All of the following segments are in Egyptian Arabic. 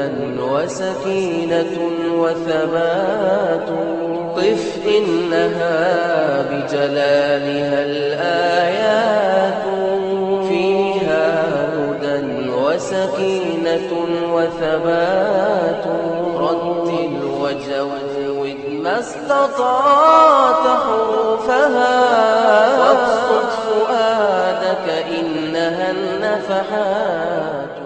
وسكينة وثبات قف إنها بجلالها الآيات فيها هدى وسكينة وثبات رتل وجود ما استطعت حروفها وابسط فؤادك إنها النفحات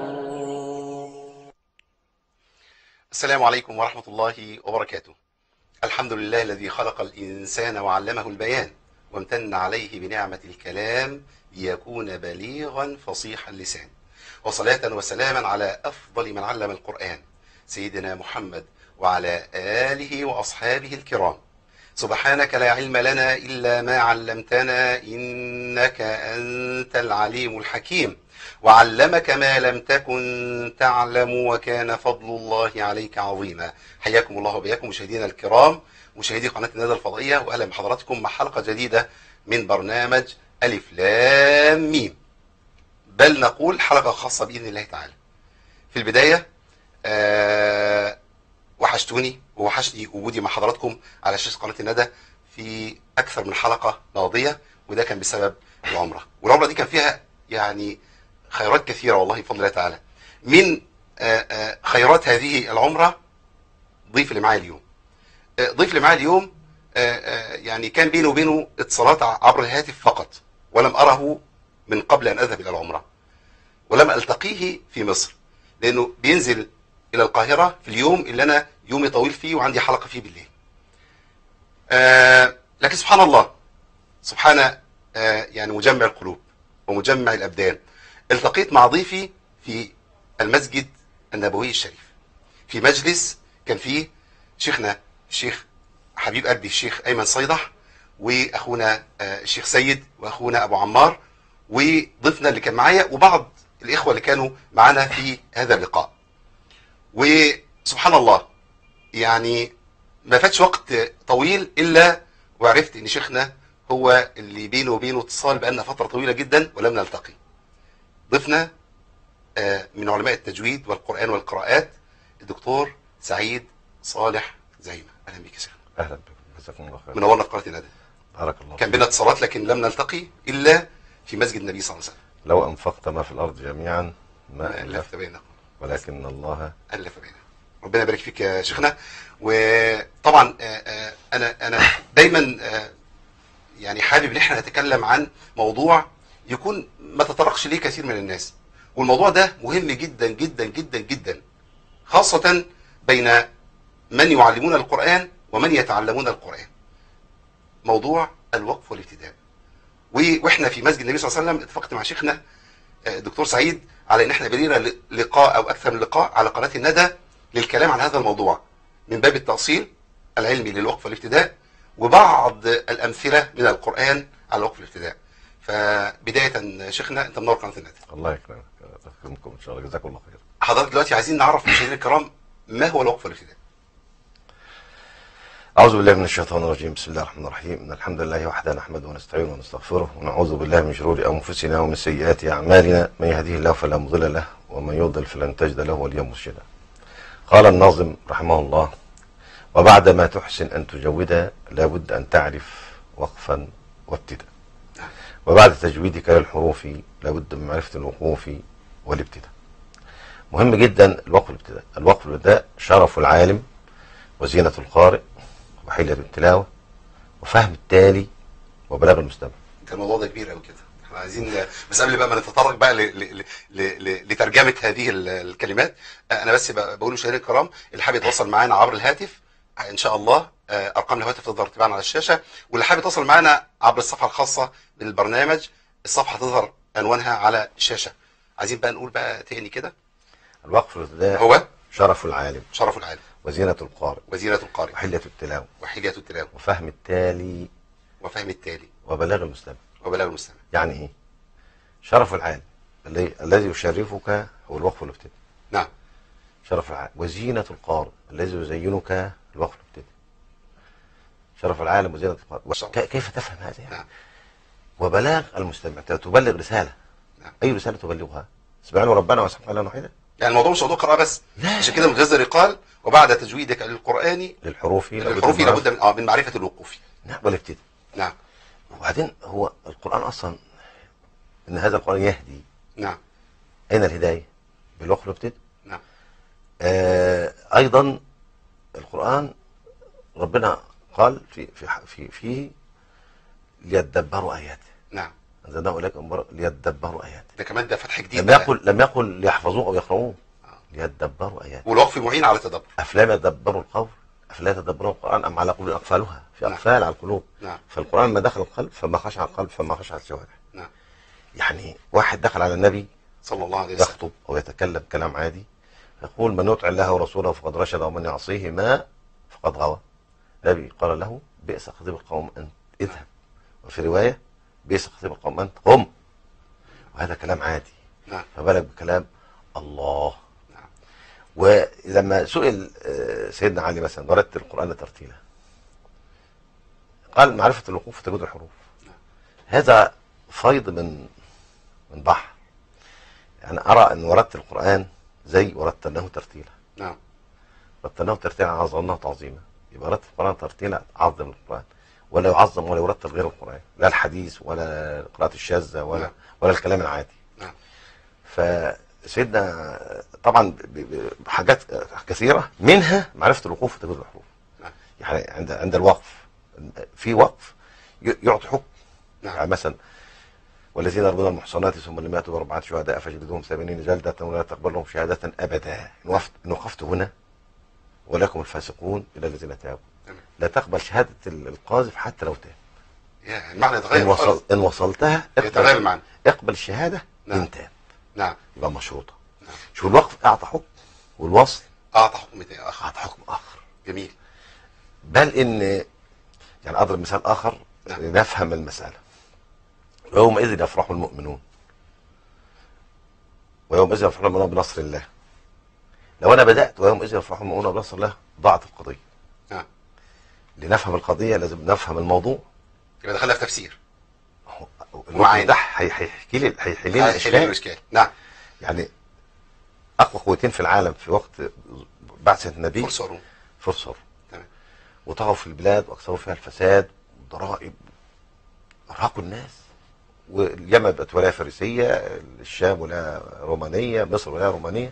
السلام عليكم ورحمة الله وبركاته الحمد لله الذي خلق الإنسان وعلمه البيان وامتن عليه بنعمة الكلام ليكون بليغا فصيح اللسان وصلاة وسلاما على أفضل من علم القرآن سيدنا محمد وعلى آله وأصحابه الكرام سبحانك لا علم لنا إلا ما علمتنا إنك أنت العليم الحكيم وعلمك ما لم تكن تعلم وكان فضل الله عليك عظيما حياكم الله وبياكم مشاهدينا الكرام مشاهدي قناة الندى الفضائية وأهلا بحضراتكم مع حلقة جديدة من برنامج ألف لام ميم بل نقول حلقة خاصة بإذن الله تعالى في البداية آه وحشتوني ووحشني وجودي مع حضراتكم على شاشة قناة الندى في أكثر من حلقة ماضية وده كان بسبب العمرة والعمرة دي كان فيها يعني خيرات كثيرة والله بفضل الله تعالى من آه، آه، خيرات هذه العمرة ضيف اللي معايا اليوم آه، ضيف اللي معايا اليوم آه، آه، يعني كان بيني وبينه اتصالات عبر الهاتف فقط ولم أره من قبل أن أذهب إلى العمرة ولم ألتقيه في مصر لأنه بينزل إلى القاهرة في اليوم اللي أنا يومي طويل فيه وعندي حلقة فيه بالليل آه، لكن سبحان الله سبحان آه، يعني مجمع القلوب ومجمع الأبدان التقيت مع ضيفي في المسجد النبوي الشريف في مجلس كان فيه شيخنا الشيخ حبيب قلبي الشيخ أيمن صيدح وأخونا آه، الشيخ سيد وأخونا أبو عمار وضيفنا اللي كان معايا وبعض الإخوة اللي كانوا معنا في هذا اللقاء وسبحان الله يعني ما فاتش وقت طويل إلا وعرفت إن شيخنا هو اللي بينه وبينه اتصال بقالنا فترة طويلة جدا ولم نلتقي ضيفنا آه، من علماء التجويد والقرآن والقراءات الدكتور سعيد صالح زينة أهلا بك يا شيخ اهلا بكم جزاكم الله خير منورنا في قناة الندى بارك الله كان فيك. بينا اتصالات لكن لم نلتقي إلا في مسجد النبي صلى الله عليه وسلم لو انفقت ما في الارض جميعا ما ما الف ألفت بيننا ولكن الله ألف بيننا ربنا يبارك فيك يا شيخنا وطبعا آه، آه، أنا أنا دايما آه، يعني حابب ان احنا نتكلم عن موضوع يكون ما تطرقش ليه كثير من الناس والموضوع ده مهم جدا جدا جدا جدا خاصة بين من يعلمون القرآن ومن يتعلمون القرآن موضوع الوقف والابتداء و- واحنا في مسجد النبي صلى الله عليه وسلم اتفقت مع شيخنا آه، الدكتور سعيد على ان احنا بنينا ل- لقاء او اكثر من لقاء على قناة الندى للكلام عن هذا الموضوع من باب التأصيل العلمي للوقف والابتداء وبعض الأمثلة من القرآن على الوقف والابتداء فبداية شيخنا أنت منور قناة الندى الله يكرمك يكرمكم ان شاء الله جزاكم الله خير حضرتك دلوقتي عايزين نعرف مشاهدينا الكرام ما هو الوقف والابتداء اعوذ بالله من الشيطان الرجيم بسم الله الرحمن الرحيم ان الحمد لله وحده نحمده ونستعينه ونستغفره ونعوذ بالله من شرور انفسنا ومن سيئات اعمالنا من يهديه الله فلا مضل له ومن يضلل فلن تجد له وليا مرشدا قال الناظم رحمه الله وبعد ما تحسن ان تجود لابد ان تعرف وقفا وابتداء وبعد تجويدك للحروف لابد من معرفه الوقوف والابتداء مهم جدا الوقف والابتداء الوقف والابتداء شرف العالم وزينة القارئ وحلية التلاوة وفهم التالي وبلاغ المستمع انت الموضوع ده كبير قوي كده احنا عايزين بس قبل بقى ما نتطرق بقى ل... ل... ل... ل... لترجمة هذه ال- الكلمات انا بس ب- بقول لمشاهدينا الكرام اللي حابب يتواصل معانا عبر الهاتف ان شاء الله آه، ارقام الهواتف تظهر تباعا على الشاشة واللي حابب يتواصل معانا عبر الصفحة الخاصة بالبرنامج الصفحة تظهر عنوانها على الشاشة عايزين بقى نقول بقى تاني كده الوقف والابتداء هو شرف العالم شرف العالم وزينة القارئ وزينة القارئ وحلية التلاوة وحلية التلاوة وفهم التالي وفهم التالي وبلاغ المستمع وبلاغ المستمع يعني ايه شرف العالم الذي الذي يشرفك هو الوقف والابتداء نعم شرف العالم وزينة القارئ الذي يزينك الوقف والابتداء شرف العالم وزينة القارئ شرف. ك- كيف تفهم هذا يعني نعم وبلاغ المستمع ت- تبلغ رسالة نعم. أي رسالة تبلغها سبحانه ربنا وسبحانه لا نحيدا يعني الموضوع مش موضوع قراءه بس لا. عشان كده الغزالي قال وبعد تجويدك للقران للحروف الحروف لابد من اه من معرفه الوقوف نعم والابتداء نعم وبعدين هو القرآن أصلا إن هذا القرآن يهدي نعم أين الهداية؟ بالوقف والابتداء نعم آه أيضا القرآن ربنا قال في في في فيه ليدبروا آياته نعم أنزلناه إليكم مبارك ليدبروا آياته ده كمان ده فتح جديد لم بقى. يقل لم يقل ليحفظوه أو يقرؤوه ليدبروا آياته والوقف معين على التدبر أفلام يدبروا القول أفلا يتدبرون القرآن أم على قلوب أقفالها في نعم. أقفال على القلوب نعم فالقرآن ما دخل القلب فما خشع القلب فما خشع الجوارح نعم يعني واحد دخل على النبي صلى الله عليه وسلم يخطب او يتكلم كلام عادي يقول من يطع الله ورسوله فقد رشد ومن يعصيه ما فقد غوى النبي قال له بئس خطيب القوم انت اذهب وفي روايه بئس خطيب القوم انت قم وهذا كلام عادي نعم فبالك بكلام الله نعم ولما سئل آه، سيدنا علي مثلا ورتل القران ترتيلا قال معرفه الوقوف وتجويد الحروف هذا فيض من من بحر يعني ارى ان ورتل القران زي ورتلناه ترتيلا نعم رتلناه ترتيلا عظمناه تعظيما يبقى رتل القران ترتيلا عظم القران ولا يعظم ولا يرتل غير القران لا الحديث ولا القراءات الشاذه ولا نعم. ولا الكلام العادي نعم فسيدنا طبعا ب- ب- بحاجات كثيره منها معرفه الوقوف وتجويد الحروف نعم. يعني عند عند الوقف في وقف ي- يعطي حكم يعني نعم مثلا والذين يرمون المحصنات ثم لم ياتوا باربعه شهداء فجلدوهم ثمانين جلده ولا تقبل لهم شهاده ابدا ان وقفت ان وقفت هنا ولكم الفاسقون الى الذين تابوا تمام. لا تقبل شهاده ال- القاذف حتى لو تاب يا المعنى ان, يتغير وصل خالص. إن وصلتها يتغير اقبل, المعنى اقبل الشهاده نعم. ان تاب نعم يبقى مشروطه نعم. شو الوقف اعطى حكم والوصل اعطى حكم تاني اخر اعطى حكم اخر جميل بل ان يعني اضرب مثال اخر نعم. لنفهم المساله ويومئذ يفرح المؤمنون ويومئذ يفرح المؤمنون بنصر الله لو انا بدات ويومئذ يفرح المؤمنون بنصر الله ضاعت القضيه نعم لنفهم القضيه لازم نفهم الموضوع يبقى دخلنا في تفسير هو- ومعاني. الوقت ده هي- هيحكي لي هيحل لي حل الاشكال الاشكال نعم يعني اقوى قوتين في العالم في وقت بعثه النبي فرصه وروم فرصه تمام وطغوا في البلاد واكثروا فيها الفساد والضرائب ارهقوا الناس واليمن بقت ولايه فارسيه الشام ولايه رومانيه مصر ولايه رومانيه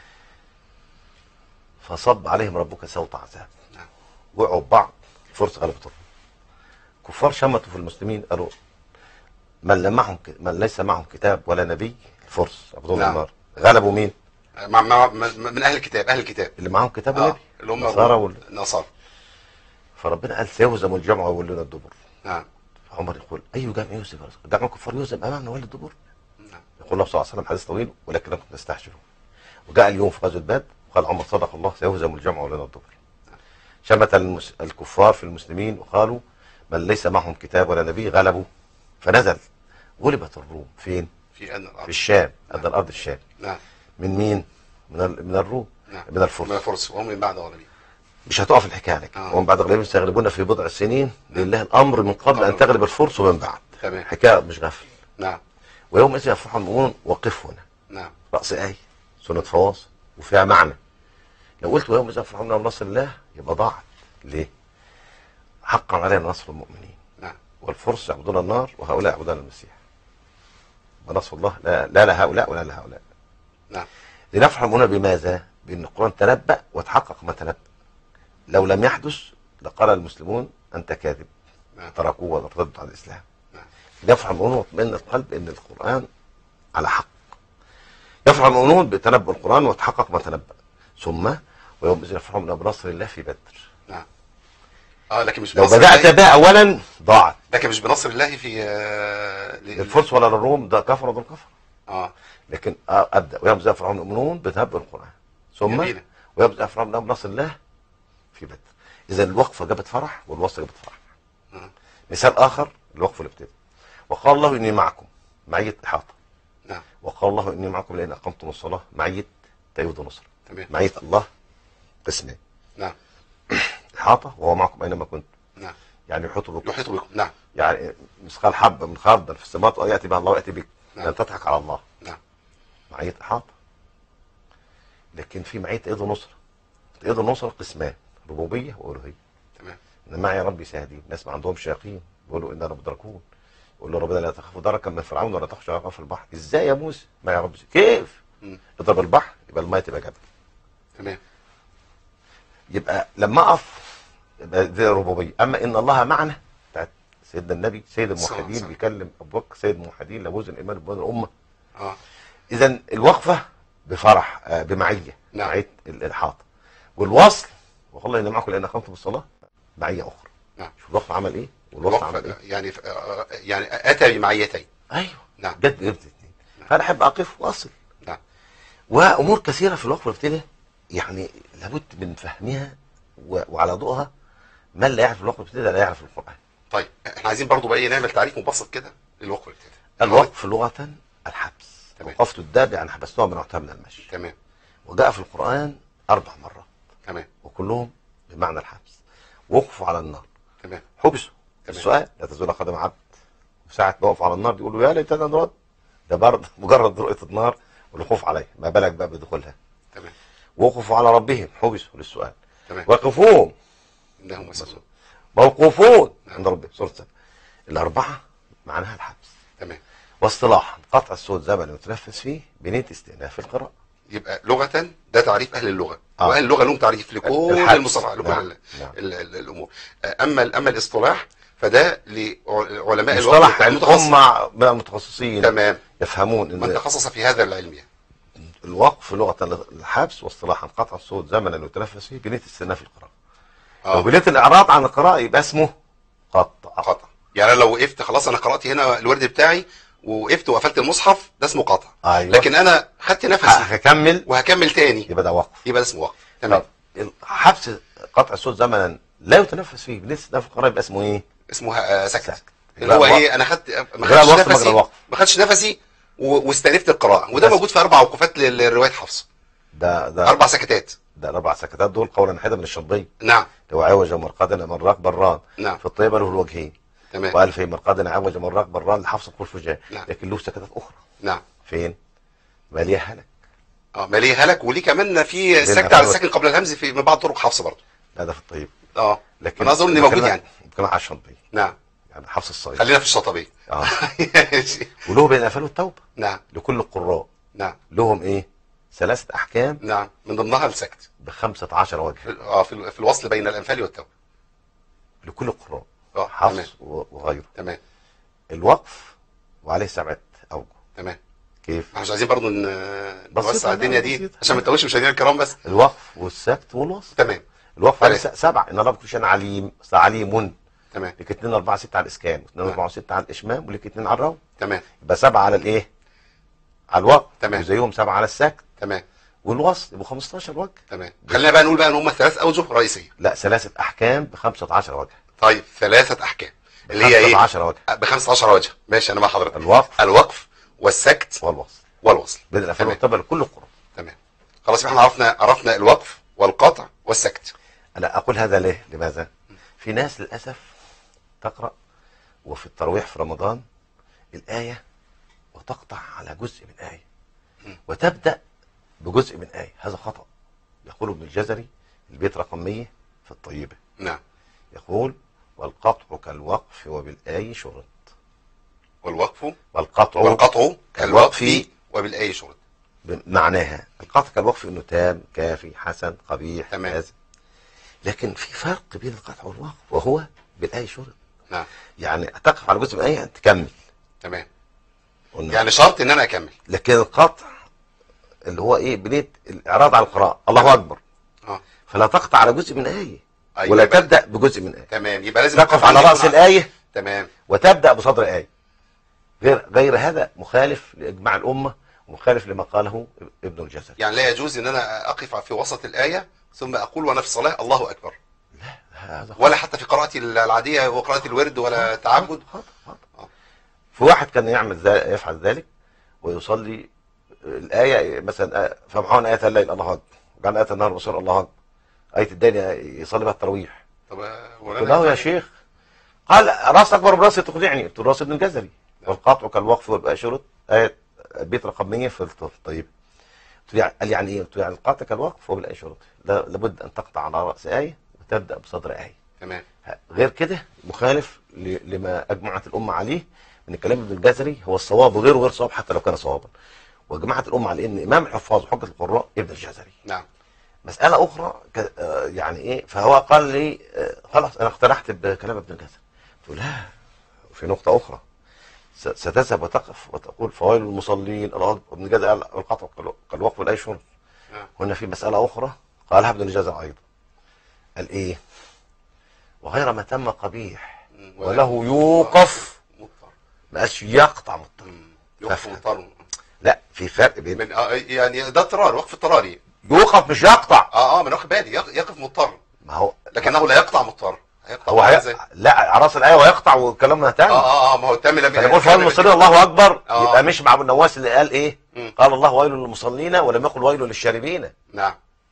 فصب عليهم ربك سوط عذاب نعم وقعوا ببعض الفرس غلبت الروم كفار شمتوا في المسلمين قالوا من لم معهم ك- من ليس معهم كتاب ولا نبي الفرس عبدهم نعم. النار غلبوا مين؟ مع مع من اهل الكتاب اهل الكتاب اللي معاهم كتاب اه ونبي اللي هم النصارى وال... النصارى فربنا قال سيهزموا الجمع ويولون الدبر نعم عمر يقول اي جمع يهزم يا رسول الله؟ جمع الكفار يهزم امامنا ولا الدبر نعم يقول الله صلى الله عليه وسلم حديث طويل ولكنكم تستعجلون وجاء اليوم في غزوه بدر وقال عمر صدق الله سيهزم الجمع ولنا الدبر شمت المس... الكفار في المسلمين وقالوا من ليس معهم كتاب ولا نبي غلبوا فنزل غلبت الروم فين؟ في ان في الارض الشام أدى الارض الشام نعم من مين؟ من ال... من الروم نعم من الفرس من الفرس وهم من بعد غالبين مش هتقف الحكايه على كده آه. ومن بعد غلبهم سيغلبون في بضع سنين لله الامر من قبل ان تغلب الفرس ومن بعد تمام حكايه مش غفل نعم ويوم إذ يفرح المؤمنون وقف هنا نعم رأس آية سنة فواصل وفيها معنى لو قلت ويوم إذا فرحنا بنصر الله يبقى ضاعت ليه؟ حقا علينا نصر المؤمنين نعم والفرس يعبدون النار وهؤلاء يعبدون المسيح ونصر الله لا, لا لهؤلاء ولا لهؤلاء نعم لنفرح المؤمنون بماذا؟ بأن القرآن تنبأ وتحقق ما تنبأ لو لم يحدث لقال المسلمون أنت كاذب نعم تركوه وارتدوا عن الإسلام نعم يفرح المؤمنون واطمئن القلب ان القران على حق يفرح المؤمنون بتنبؤ القران وتحقق ما تنبأ ثم ويوم اذ يفرحون بنصر الله في بدر نعم اه لكن مش لو بنصر بدات الله بها اولا ضاعت لكن مش بنصر الله في آه، ل- الفرس ولا الروم ده كفر دول كفر اه لكن آه، ابدا ويوم اذ يفرحون المؤمنون بتنبؤ القران ثم جميلة. ويوم اذ يفرحون بنصر الله في بدر اذا الوقفه جابت فرح والوصل جابت فرح آه. مثال اخر الوقف الابتدائي وقال الله اني معكم معيه احاطه نعم وقال الله اني معكم لئن اقمتم الصلاه معيه تأييد ونصر تمام معيه الله قسمين نعم احاطه وهو معكم اينما كنتم نعم يعني يحيط بكم يحيط بكم نعم يعني مثقال حبه من خردل في السماوات ياتي بها الله وياتي بك نعم. لن تضحك على الله نعم معيه احاطه لكن في معيه ايد ونصره ايد النصره قسمان ربوبيه والوهيه تمام ان معي ربي سيهدين ناس ما عندهمش يقين يقولوا اننا مدركون يقول له ربنا لا تخافوا دركا من فرعون ولا تخشوا غرقا في البحر ازاي يا موسى ما يا ربي كيف مم. اضرب البحر يبقى الميه تبقى جبل تمام يبقى لما اقف يبقى دي الربوبيه اما ان الله معنا بتاعت سيدنا النبي سيد صلى الله عليه الموحدين وسلم. بيكلم ابو بكر سيد الموحدين لابوز الايمان بين الامه اه اذا الوقفه بفرح آه، بمعيه نعم. معيه ال- الاحاطه والوصل والله ان معكم لان اقمتم الصلاه معيه اخرى نعم. شوف الوقف عمل ايه والوصل الوقف عمل ايه يعني آه، يعني اتى بمعيتين ايوه نعم جت جبت الاثنين فانا احب اقف واصل نعم وامور كثيره في الوقف والابتداء يعني لابد من فهمها و- وعلى ضوءها من لا يعرف الوقف والابتداء لا يعرف القران طيب احنا عايزين برضو بقى إيه نعمل تعريف مبسط كده للوقف والابتداء الوقف لغه الحبس تمام. وقفت الدابع يعني حبستها من وقتها من المشي تمام وجاء في القران اربع مرات تمام وكلهم بمعنى الحبس وقفوا على النار تمام حبسوا تمام. السؤال لا تزول قدم عبد وساعة ما وقفوا على النار يقولوا يا ليتنا نرد ده برضه مجرد رؤية النار والوقوف عليها ما بالك بقى بدخولها تمام وقفوا على ربهم حبسوا للسؤال تمام وقفوهم انهم مسؤولون موقوفون عند ربهم سورة سبع الأربعة معناها الحبس تمام واصطلاحا قطع الصوت زمن يتنفس فيه بنية استئناف القراءة يبقى لغة ده تعريف أهل اللغة آه. وأهل اللغة لهم تعريف لكل الحبس. المصطلحات لكل نعم. ال- نعم. ال- ال- الأمور آه، أما أما الاصطلاح فده لعلماء مصطلح المتخصص الأمة من المتخصصين تمام يفهمون من ان تخصص في هذا العلم يعني. الوقف لغة الحبس واصطلاحا قطع الصوت زمنا يتنفس فيه بنية استئناف القراءة لو اه بنية الإعراض عن القراءة يبقى اسمه قطع قطع يعني أنا لو وقفت خلاص أنا قرأت هنا الورد بتاعي ووقفت وقفلت المصحف ده اسمه قطع أيوة. لكن أنا خدت نفسي هكمل وهكمل تاني يبقى ده وقف يبقى ده اسمه وقف تمام طب حبس قطع الصوت زمنا لا يتنفس فيه بنية استئناف القراءة يبقى اسمه ايه؟ اسمه آه، سكت سكت. اللي هو يبقى ايه انا خدت ما غير خدتش الوقف مجرى نفسي الوقف. ما خدتش نفسي و- واستأنفت القراءة وده بس. موجود في أربع وقفات لل- لرواية حفص ده ده أربع سكتات ده الأربع سكتات دول قولا واحدا من الشطبية نعم لو عوج مرقدا مراق بران نعم في الطيبة له الوجهين تمام وقال في مرقدا عوج مراق بران لحفص القول فجاه نعم. لكن له سكتات أخرى نعم فين؟ مالية هلك اه ماليه هلك وليه كمان في السكت الهلك. على الساكن قبل الهمز في من بعض طرق حفص برضه لا ده في الطيب اه لكن انا اظن ان لكن موجود أنا يعني بتكلم على الشطبية نعم يعني حفص الصيد خلينا في الشطبية اه ماشي. وله بين قفل التوبة نعم لكل القراء نعم لهم ايه؟ ثلاثة أحكام نعم من ضمنها السكت بخمسة عشر وجه في- اه في ال- في الوصل بين الأنفال والتوبة لكل القراء اه تمام حفص و- وغيره تمام الوقف وعليه سبعة أوجه تمام كيف؟ احنا مش عايزين برضه ن- بسيطة، نوسع لا، الدنيا دي بسيطة. عشان ما نتوهش مشاهدينا الكرام بس الوقف والسكت والوصل تمام الوقف عليه تمام. س- سبعة إن الله بكل شيء عليم أصل عليم تمام لك اتنين أربعة ستة على الإسكان واثنين نعم. أربعة وستة على الإشمام ولك اتنين على الروم تمام يبقى سبعة على الإيه؟ على الوقف تمام. وزيهم سبعة على السكت تمام والوصل يبقوا 15 وجه تمام خلينا بقى نقول بقى ان هم ثلاث اوجه رئيسيه لا ثلاثة أحكام ب 15 وجه طيب ثلاثه احكام اللي هي ايه 15 وجه ب 15 وجه ماشي انا مع حضرتك الوقف الوقف والسكت والوصل والوصل بين الأفعال تمام. والتبع لكل القراء تمام خلاص احنا عرفنا عرفنا الوقف والقطع والسكت أنا أقول هذا ليه؟ لماذا؟ في ناس للأسف تقرأ وفي التراويح في رمضان الآية وتقطع على جزء من آية وتبدأ بجزء من آية هذا خطأ يقول ابن الجزري البيت رقم 100 في الطيبة نعم يقول والقطع كالوقف وبالآي شرط والوقف والقطع والقطع كالوقف كالوقف وبالاي شرط معناها القطع كالوقف انه تام كافي حسن قبيح تمام. لازم لكن في فرق بين القطع والوقف وهو بالآي شرط نعم يعني تقف على جزء من آية تكمل تمام قلنا. يعني شرط ان انا اكمل لكن القطع اللي هو ايه بنية الإعراض عن القراءة الله أكبر اه فلا تقطع على جزء من آية أيوة ولا يبقى- تبدأ بجزء من آية تمام يبقى لازم تقف أقف على عند رأس يكون- الآية تمام وتبدأ بصدر آية غير غير هذا مخالف لإجماع الأمة ومخالف لما قاله ابن الجزري يعني لا يجوز ان انا اقف في وسط الايه ثم اقول وانا في الصلاه الله اكبر هذا ولا حتى في قراءتي العاديه وقراءه الورد ولا تعبد خطأ خطأ آه. في واحد كان يعمل ذا يفعل ذلك ويصلي الآية مثلا آه، فمحون آية الليل الله أكبر وكان آية النهار بصير الله أكبر آية الدنيا يصلي بها التراويح طب قلت له يا شيخ قال راس أكبر براس تقنعني قلت له راس ابن الجزري والقطع كالوقف والبقى شرط آية البيت رقم 100 في الطيب يعني- قال يعني ايه؟ قلت له يعني القطع كالوقف وبالاي شروط لا- لابد ان تقطع على راس ايه وتبدا بصدر ايه تمام غير كده مخالف ل- لما اجمعت الامه عليه من الكلام ابن الجزري هو الصواب وغيره غير صواب حتى لو كان صوابا واجمعت الامه على ان امام الحفاظ وحجه القراء ابن الجزري نعم مساله اخرى ك- آه، يعني ايه فهو قال لي آه، خلاص انا اقترحت بكلام ابن الجزري قلت له لا في نقطه اخرى س- ستذهب وتقف وتقول فوائل المصلين الأرض ابن الجزري قال القطع كال- كالوقف والاي شرب نعم هنا في مساله اخرى قالها ابن الجزري ايضا قال ايه وغير ما تم قبيح مم. وله يوقف مضطر ما قالش يقطع مضطر مم. يوقف مضطر لا في فرق بين من آه يعني ده اضطرار وقف اضطراري يوقف مش يقطع اه اه ما انا واخد بالي يق- يقف مضطر ما هو لكنه لا يقطع مضطر هيقطع هو ازاي هي... لا على راس الايه ويقطع وكلامنا تاني اه اه اه ما هو التام لم فلما يقول فوائل المصلين الله اكبر آه. يبقى مش مع ابو النواس اللي قال ايه مم. قال الله ويل للمصلين ولم يقل ويل للشاربين نعم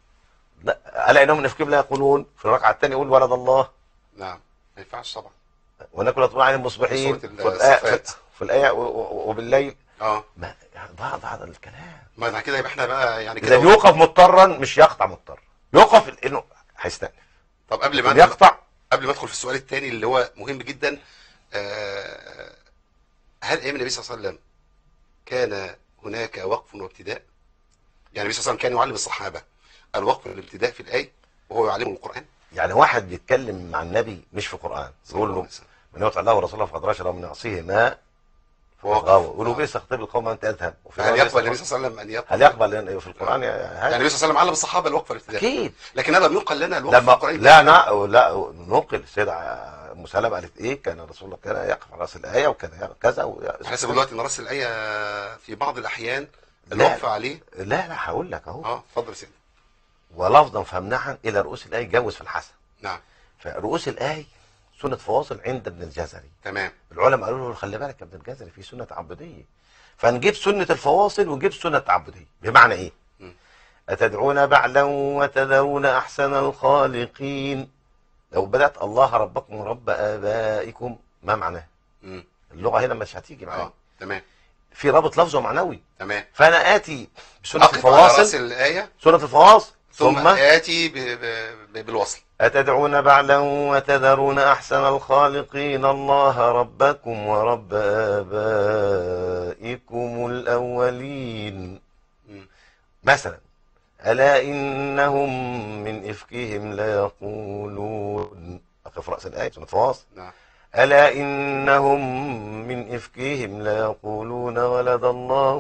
لا الا انهم من افكهم لا يقولون في الركعه الثانيه يقول ولد الله نعم ما ينفعش طبعا وناكل اطباع عن المصبحين سورة في الآية, الصفات. في, في الايه و- و- وبالليل اه ما يعني بعض هذا الكلام ما احنا كده يبقى احنا بقى يعني اذا كده يوقف مضطرا مش يقطع مضطر يوقف انه هيستأنف طب قبل ما يقطع قبل ما ادخل في السؤال الثاني اللي هو مهم جدا آه، هل ايام النبي صلى الله عليه وسلم كان هناك وقف وابتداء؟ يعني النبي صلى الله عليه وسلم كان يعلم الصحابه الوقف والابتداء في الايه وهو يعلمهم القران يعني واحد بيتكلم مع النبي مش في قرآن يقول له من يطع الله ورسوله فقد رشد ومن يعصيه ما فوقف. فغاوى يقول له بئس خطيب القوم انت اذهب وفي هل رواية يقبل بئس النبي صلى الله عليه وسلم ان يقف هل يقبل لأن في القرآن يا- يعني هذا النبي صلى الله عليه وسلم علم الصحابه الوقف والابتداء اكيد لكن هذا لم ينقل لنا الوقف في لما القران لا نا لا نقل السيدة ام سلمة قالت ايه كان رسول الله كان يقف على راس الايه وكان يقف كذا و... حسب دلوقتي ان راس الايه في بعض الاحيان لا. الوقف عليه لا لا هقول لك اهو اه اتفضل يا سيدي ولفظا فمنعا الى رؤوس الايه جوز في الحسن نعم فرؤوس الايه سنه فواصل عند ابن الجزري تمام العلماء قالوا له خلي بالك يا ابن الجزري في سنه تعبديه فنجيب سنه الفواصل ونجيب سنه تعبديه بمعنى ايه مم. اتدعون بعلا وتذرون احسن الخالقين لو بدات الله ربكم ورب ابائكم ما معناه مم. اللغه هنا مش هتيجي معايا اه تمام في رابط لفظ ومعنوي تمام فانا اتي بسنه اقف على راس الفواصل الايه سنه الفواصل ثم ثم آتي ب... ب... ب... بالوصل أتدعون بعلا وتذرون أحسن الخالقين الله ربكم ورب آبائكم الأولين مم. مثلا ألا إنهم من إفكهم ليقولون أقف رأس الآية سورة فواصل نعم ألا إنهم من إفكهم ليقولون ولد الله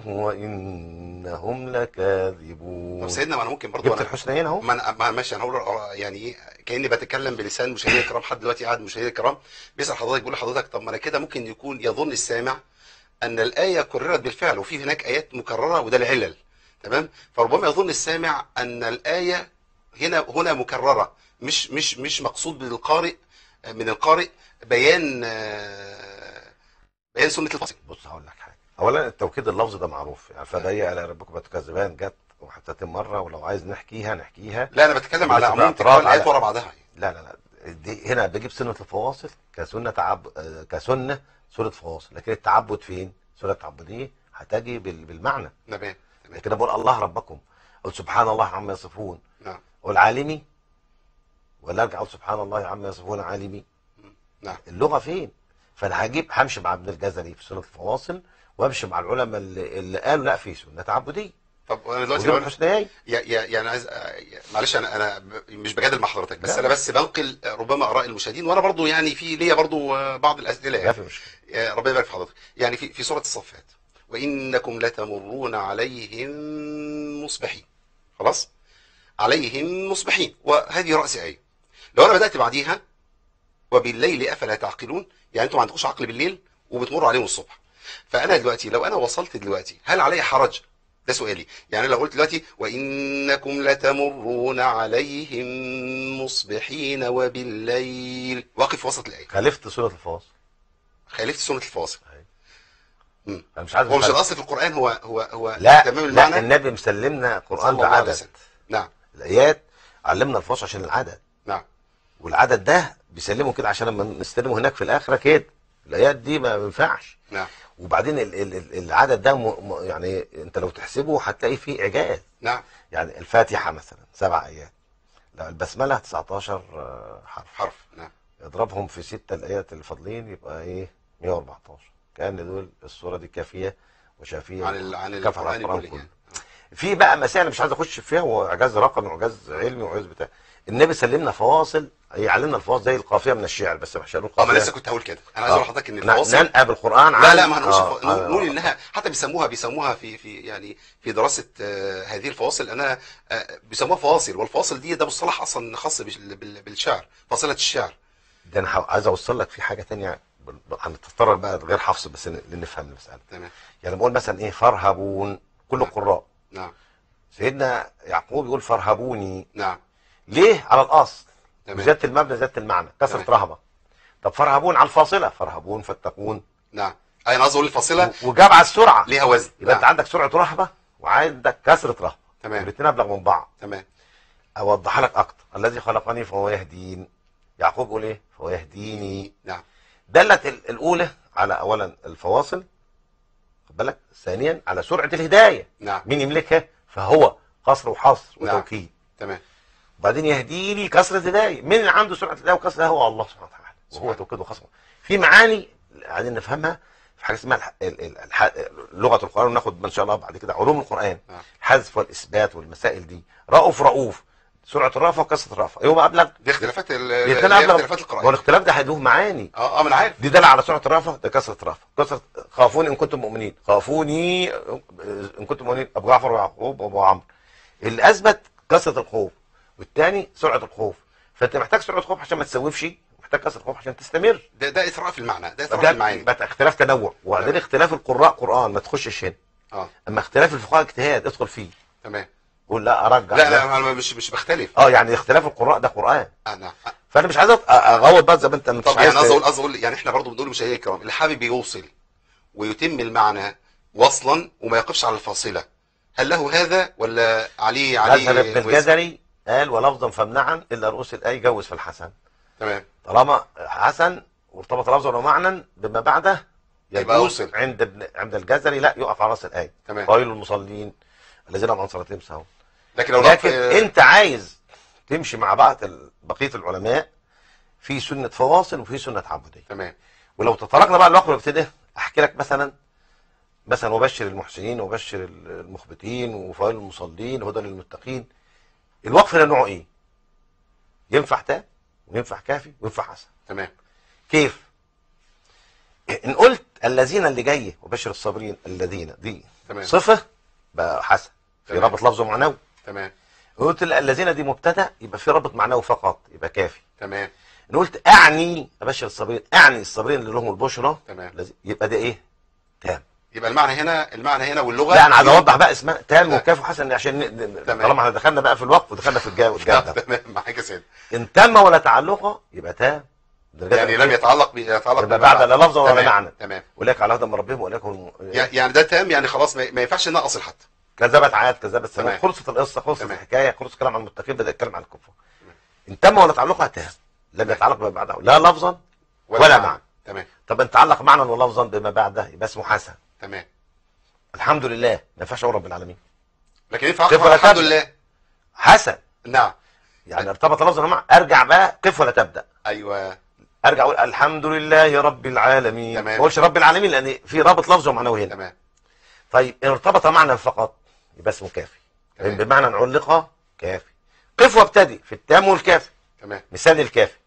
وإنهم طب لكاذبون سيدنا ما انا ممكن برضو جبت انا الحسنيين أهو ما انا ما ماشي انا هقول يعني ايه كاني بتكلم بلسان مشاهدينا الكرام حد دلوقتي قاعد مشاهدينا الكرام بيسال حضرتك بيقول لحضرتك طب ما انا كده ممكن يكون يظن السامع ان الايه كررت بالفعل وفي هناك ايات مكرره وده العلل تمام فربما يظن السامع ان الايه هنا هنا مكرره مش مش مش مقصود بالقارئ من القارئ بيان آه، بيان سنه الفصل بص هقول لك حاجه اولا التوكيد اللفظ ده معروف يعني فدي على ربكم تكذبان جت وحتى تم مره ولو عايز نحكيها نحكيها لا انا بتكلم على بس عموم باعتراض تكرار الايات على- ورا بعضها لا لا لا دي هنا بجيب سنه الفواصل كسنه تعب آه، كسنه سوره فواصل لكن التعبد فين؟ سوره التعبديه هتجي بال- بالمعنى تمام تمام لكن أنا بقول الله ربكم قل سبحان الله عما يصفون نعم قل عالمي ولا ارجع اقول سبحان الله عما يصفون عالمي نعم اللغه فين؟ فانا هجيب همشي مع ابن الجزري في سوره الفواصل وامشي مع العلماء اللي, اللي قالوا لا في سنه تعبديه طب انا دلوقتي وجيب لو- الحسنيين يا- يا- يعني عايز آه، معلش انا انا ب- مش بجادل مع حضرتك بس لا. انا بس بنقل آه، ربما اراء المشاهدين وانا برضو يعني في ليا برضو آه، بعض الاسئله ما يعني في مشكله آه، ربنا يبارك في حضرتك يعني في في سوره الصفات وانكم لتمرون عليهم مصبحين خلاص عليهم مصبحين وهذه راس ايه لو انا بدات بعديها وبالليل افلا تعقلون يعني انتم ما عندكوش عقل بالليل وبتمروا عليهم الصبح فانا دلوقتي لو انا وصلت دلوقتي هل علي حرج ده سؤالي يعني لو قلت دلوقتي وانكم لتمرون عليهم مصبحين وبالليل واقف في وسط الايه خالفت سوره الفواصل خالفت سنه الفواصل انا مش عايز هو مش أخالف. الاصل في القران هو هو هو لا تمام لا المعنى النبي مسلمنا صلى قران الله عليه بعدد وسلم. نعم الايات علمنا الفصل عشان العدد نعم والعدد ده بيسلمه كده عشان لما نستلمه هناك في الاخره كده الايات دي ما ينفعش نعم وبعدين ال ال ال العدد ده م م يعني انت لو تحسبه هتلاقي فيه اعجاز نعم يعني الفاتحه مثلا سبع ايات لا البسمله 19 آه، حرف حرف نعم اضربهم في ستة الايات الفاضلين يبقى ايه 114 كان دول الصوره دي كافيه وشافيه عن ال... عن كفى القرآن القرآن كله كله. يعني في بقى مسائل مش عايز اخش فيها هو اعجاز رقمي واعجاز علمي واعجاز بتاع النبي سلمنا فواصل يعلمنا الفواصل زي القافيه من الشعر بس مش هنقول اه ما قافيه لسه كنت هقول كده انا عايز اقول لحضرتك ان ن- الفواصل ننقى بالقران لا عن- لا ما هنقولش آه، ف- نقول آه، نقول انها حتى بيسموها بيسموها في في يعني في دراسه آه، هذه الفواصل انها آه، بيسموها فواصل والفواصل دي ده مصطلح اصلا خاص بال- بال- بالشعر فاصله الشعر ده انا ح- عايز اوصل لك في حاجه تانية بال- بال- هنتطرق بقى غير حفظ بس ن- نفهم المساله تمام يعني بقول مثلا ايه فرهبون كل القراء نعم سيدنا يعقوب يقول فرهبوني نعم ليه على الاصل تمام. زياده المبنى زياده المعنى كسره تمام. رهبه طب فرهبون على الفاصله فرهبون فاتقون نعم انا قصدي اقول الفاصله و- وجاب على السرعه ليها وزن يبقى انت نعم. عندك سرعه رهبه وعندك كسره رهبه تمام. الاثنين ابلغ من بعض تمام اوضح لك اكتر الذي خلقني فهو يهدين يعقوب يقول ايه فهو يهديني نعم دلت ال- الاولى على اولا الفواصل خد بالك ثانيا على سرعه الهدايه نعم مين يملكها فهو قصر وحصر نعم. وتوكيد تمام وبعدين يهديني كسرة هداية مين اللي عنده سرعة هداية وكسرة هو الله سبحانه وتعالى وهو سبحانه. توكيد وخصم في معاني عايزين نفهمها في حاجة اسمها الح... ال- ال- الح... لغة القرآن وناخد ان شاء الله بعد كده علوم القرآن نعم. الحذف والإثبات والمسائل دي رؤوف رؤوف سرعة الرفع وكسرة الرفع يوم أبلغ دي اختلافات ال- الاثنين اللي هي أبلغ اختلافات هو القراءات الاختلاف ده هيدوه معاني اه اه ما انا عارف دي دل على سرعة الرفع ده كسرة رفع كسرة خافوني إن كنتم مؤمنين خافوني إن كنتم مؤمنين أبو جعفر ويعقوب وأبو عمرو اللي أثبت كسرة الخوف والتاني سرعة الخوف فأنت محتاج سرعة خوف عشان ما تسوفش محتاج كسرة خوف عشان تستمر ده ده اثراء في المعنى ده اثراء في ده المعاني بقى اختلاف تنوع وبعدين تمام. اختلاف القراء قرآن ما تخشش هنا اه أما اختلاف الفقهاء اجتهاد ادخل فيه تمام قول لا أرجع لا ده. لا انا مش مش بختلف اه يعني اختلاف القراء ده قرآن آه نعم آه. فأنا مش عايز أ- اغوط بقى زي ما أنت مش طب عايز يعني قصدي ت- اقول قصدي اقول يعني احنا برضو بنقول مشاهير الكرام اللي حابب يوصل ويتم المعنى وصلا وما يقفش على الفاصله هل له هذا ولا عليه عليه مذهب ابن وزن؟ الجزري قال ولفظا فامنعا الا رؤوس الاي جوز في الحسن تمام طالما حسن وارتبط لفظا ومعنى بما بعده يبقى يجوز أوصل. عند ابن عند الجزري لا يقف على راس الايه تمام. قائل المصلين الذين هم عن صلاتهم سهون لكن لو لكن لقى- انت عايز تمشي مع بعض ال- بقيه العلماء في سنه فواصل وفي سنه تعبديه تمام ولو تطرقنا بقى للوقت والابتداء احكي لك مثلا مثلا وبشر المحسنين وبشر المخبتين وفوائل المصلين وهدى للمتقين الوقف ده نوعه ايه؟ ينفع تام وينفع كافي وينفع حسن تمام كيف؟ ان قلت الذين اللي جايه وبشر الصابرين الذين دي تمام. صفه بقى حسن في تمام. رابط لفظ ومعنوي تمام قلت الذين دي مبتدا يبقى في رابط معنوي فقط يبقى كافي تمام ان قلت اعني ابشر الصابرين اعني الصابرين اللي لهم البشرى تمام. الذي- يبقى ده ايه؟ تام يبقى المعنى هنا المعنى هنا واللغه لا انا عايز اوضح بقى اسمها تام وكاف وحسن عشان ن- ن- تمام. طالما احنا دخلنا بقى في الوقف ودخلنا في الجا والجا ده تمام معاك يا سيدي ان تم ولا تعلق يبقى تام ده يعني لم يتعلق ب- يتعلق يبقى بما بعد لا لفظا ولا تمام. معنى تمام ولك على هدى من ربهم ولك هم يعني ده تام يعني خلاص ما ما ينفعش انها اصل حتى كذبت عاد كذبت ثمود تمام. خلصت القصه خلصت تمام. الحكايه خلص الكلام عن المتقين بدا يتكلم عن الكفار ان تم ولا تعلقها تام لم يتعلق بما بعده لا لفظا ولا معنى تمام طب ان تعلق معنى ولفظا بما بعده يبقى اسمه حسن تمام الحمد لله ما ينفعش اقول رب العالمين لكن ينفع كيف أقف ولا الحمد تبدأ؟ لله حسن نعم يعني ارتبط لفظا ومعنى ارجع بقى قف ولا تبدا ايوه ارجع اقول الحمد لله رب العالمين تمام. ما اقولش رب العالمين لان في رابط لفظ ومعنوي هنا تمام طيب ان ارتبط معنى فقط يبقى اسمه كافي تمام. إن بمعنى علق كافي قف وابتدي في التام والكافي تمام مثال الكافي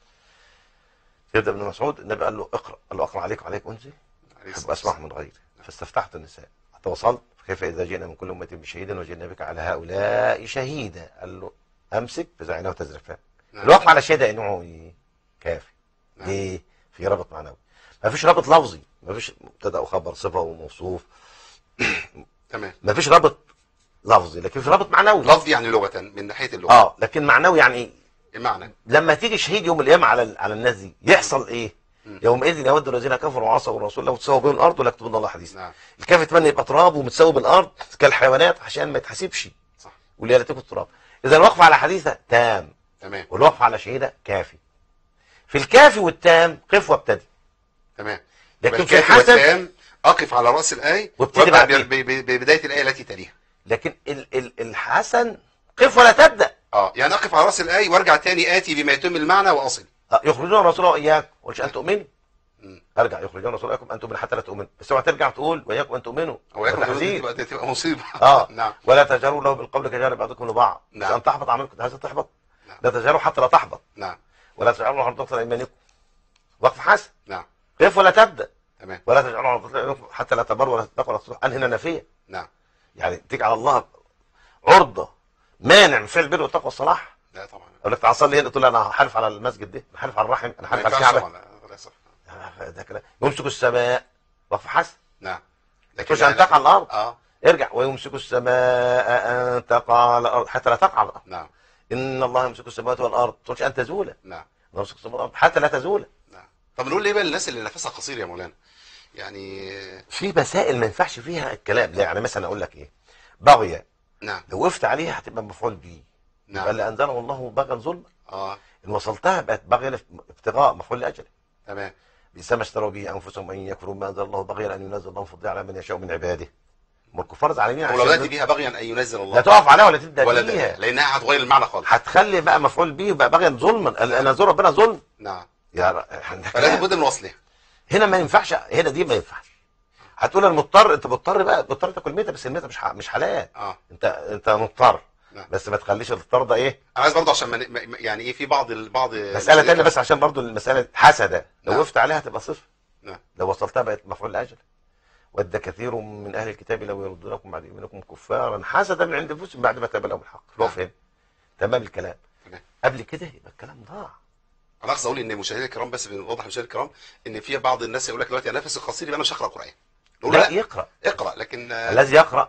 سيدنا ابن مسعود النبي قال له اقرا قال له اقرا عليك وعليك انزل عليه احب الصلاة اسمعهم من غيري فاستفتحت النساء حتى وصلت فكيف اذا جئنا من كل امه بشهيد وجئنا بك على هؤلاء شهيدا قال له امسك بزعينه وتزرفان نعم. الوقف على شهاده نوعه ايه كافي نعم. ليه في رابط معنوي ما فيش رابط لفظي ما فيش مبتدا وخبر صفه وموصوف تمام ما فيش رابط لفظي لكن في رابط معنوي لفظ يعني لغة من ناحية اللغة اه لكن معنوي يعني ايه المعنى لما تيجي شهيد يوم القيامه على على الناس دي يحصل ايه مم. يومئذ يود الذين كفروا وعصوا الرسول لو تساووا بهم الارض ولا يكتبون الله حديثا نعم الكاف يتمنى يبقى تراب ومتساوي بالارض كالحيوانات عشان ما يتحاسبش صح واللي يلتقوا التراب اذا الوقف على حديثه تام تمام والوقف على شهيده كافي في الكافي والتام قف وابتدي تمام لكن يبقى في الكاف الحسن والتام اقف على راس الايه وابتدي وابدا بعديها. ب- ب- ببدايه الايه التي تليها لكن ال ال الحسن قف ولا تبدا اه يعني اقف على راس الايه وارجع تاني اتي بما يتم المعنى واصل آه، يخرجون الرسول واياكم قلتش ان تؤمنوا مم. ارجع يخرجون الرسول واياكم ان تؤمنوا حتى لا تؤمنوا بس اوعى ترجع تقول واياكم ان تؤمنوا ولكن وتحذير. تبقى تبقى مصيبه اه نعم ولا تجهروا له بالقول كجهر بعضكم لبعض نعم. نعم. ان تحبط اعمالكم هذا تحبط نعم. لا تجهروا حتى لا تحبط نعم ولا تجعلوا على ضغط ايمانكم وقف حسن نعم قف ولا تبدا تمام ولا تجعلوا على ضغط ايمانكم حتى لا تبروا ولا تتقوا ولا تصلحوا ان هنا نافيه نعم يعني تجعل الله عرضه مانع من فعل البر والتقوى والصلاح لا طبعا اقول لك تعال صلي هنا تقول لي انا حالف على المسجد ده انا حالف على الرحم انا ما حالف على ينفعش الكعبه طبعا لا، للاسف ده كلام يمسك السماء وقف حسن نعم مش ان تقع على الارض اه ارجع ويمسك السماء ان تقع على الارض حتى لا تقع على الارض نعم ان الله يمسك السماوات والارض تقولش ان تزول نعم يمسك السماوات والارض حتى لا تزول نعم طب نقول ليه بقى للناس اللي نفسها قصير يا مولانا يعني في مسائل ما ينفعش فيها الكلام لا يعني مثلا اقول لك ايه بغية نعم لو وقفت عليها هتبقى مفعول به يبقى نعم اللي انزله الله بغيا ظلما اه ان وصلتها بقت بغيا ابتغاء مفعول لاجله تمام بئس ما اشتروا به انفسهم ان يكفروا ما انزل الله بغيا ان ينزل الله فضل على من يشاء من عباده ما الكفار زعلانين ولو عشان ناتي بيها بغيا ان ينزل الله لا تقف عليها ولا تبدا ولا فيها ده لانها هتغير المعنى خالص هتخلي بقى مفعول به وبقى بغيا ظلما انا نزول ربنا ظلم نعم يا ر- فلازم بد من وصلها هنا ما ينفعش هنا دي ما ينفعش هتقول انا مضطر انت مضطر بقى مضطر تاكل ميته بس الميته مش ح- مش حلال اه انت انت مضطر نعم. بس ما تخليش الاضطرار ده ايه انا عايز برضه عشان ما ن- ما- يعني ايه في بعض ال- بعض مساله تانية بس عشان برضو المساله حسده لو نعم. وقفت عليها تبقى صفر نعم لو وصلتها بقت مفعول لاجل ود كثير من اهل الكتاب لو يردونكم بعد ايمانكم كفارا حسدا من عند انفسهم بعد ما تاب لهم الحق وقف هنا تمام الكلام تمام. قبل كده يبقى الكلام ضاع انا اقصد اقول ان مشاهدينا الكرام بس بنوضح للمشاهدين الكرام ان في بعض الناس يقول لك دلوقتي انا نفسي قصير يبقى انا مش هقرا قران نقول له لا لا يقرا اقرا لكن آه، الذي يقرا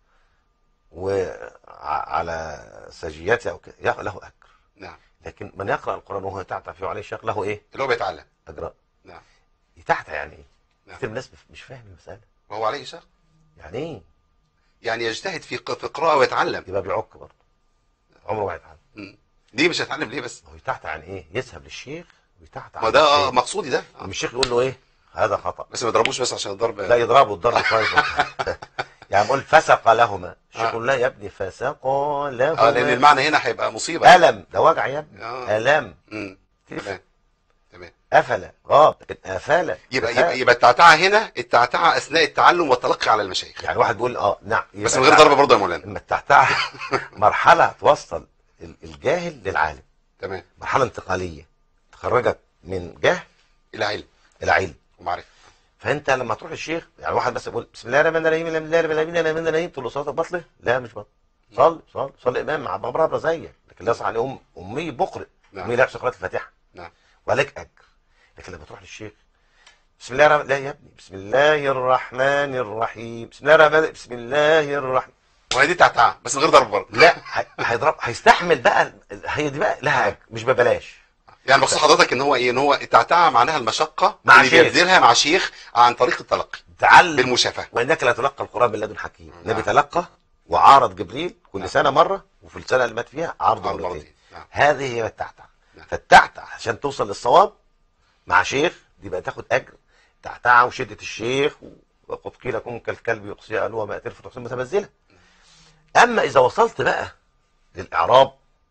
وعلى سجيته او كده يق- له اجر نعم لكن من يقرا القران وهو يتعتع فيه وعليه شق له ايه؟ اللي هو بيتعلم اجر نعم يتعتع يعني ايه؟ نعم. كتير من الناس مش فاهم المساله وهو عليه شق يعني ايه؟ يعني يجتهد في ق- في قراءه ويتعلم يبقى بيعك برضه عمره ما يتعلم مم. ليه مش هيتعلم ليه بس هو يتعتع يعني ايه؟ يذهب للشيخ ويتعتع ما عن ده آه، الشيخ. مقصودي ده آه. أما الشيخ يقول له ايه؟ هذا خطا بس ما يضربوش بس عشان الضرب لا يضربه الضرب كويس يعني بقول فسق لهما الشيخ آه. يقول لا يا ابني فسق اه لان لهما المعنى هنا هيبقى مصيبه الم ده وجع يا ابني آه. الم مم. تمام تمام افل غاب لكن افل يبقى فساد. يبقى, يبقى التعتعه هنا التعتعه اثناء التعلم والتلقي على المشايخ يعني واحد بيقول اه نعم بس يبقى من غير التعتع- ضرب برضه يا مولانا اما التعتع مرحله توصل ال- الجاهل للعالم تمام مرحله انتقاليه تخرجك من جهل الى علم الى علم ومعرفه فانت لما تروح للشيخ يعني واحد بس يقول بسم الله الرحمن الرحيم الحمد لله رب العالمين الرحمن الرحيم تقول له صلاتك بطله لا مش بطل صلي صلي صلي امام مع بابا زيك لكن لا يصح عليه ام امي بقرئ نعم. امي لا يحسن قراءه الفاتحه نعم وعليك اجر لكن لما تروح للشيخ بسم الله الرحمن لا يا ابني بسم الله الرحمن الرحيم بسم الله الرحمن بسم الله الرحمن وهي دي التعتعه بس من غير ضرب برضه لا هي- هيضرب هيستحمل بقى ال- هي دي بقى لها اجر مش ببلاش يعني مقصود حضرتك ان هو ايه ان هو التعتعه معناها المشقه مع اللي شيخ. بيبذلها مع شيخ عن طريق التلقي تعلم بالمشافهه وانك لا تلقى القران من لدن حكيم نعم. النبي تلقى وعارض جبريل كل نعم. سنه مره وفي السنه اللي مات فيها عرض عرض مرتين مرتين. نعم. هذه هي التعتع نعم. فالتعتع عشان توصل للصواب مع شيخ دي بقى تاخد اجر تعتعه وشده الشيخ وقد قيل كن كالكلب يقصي الوه ما تلف تحسن متبذله اما اذا وصلت بقى للاعراب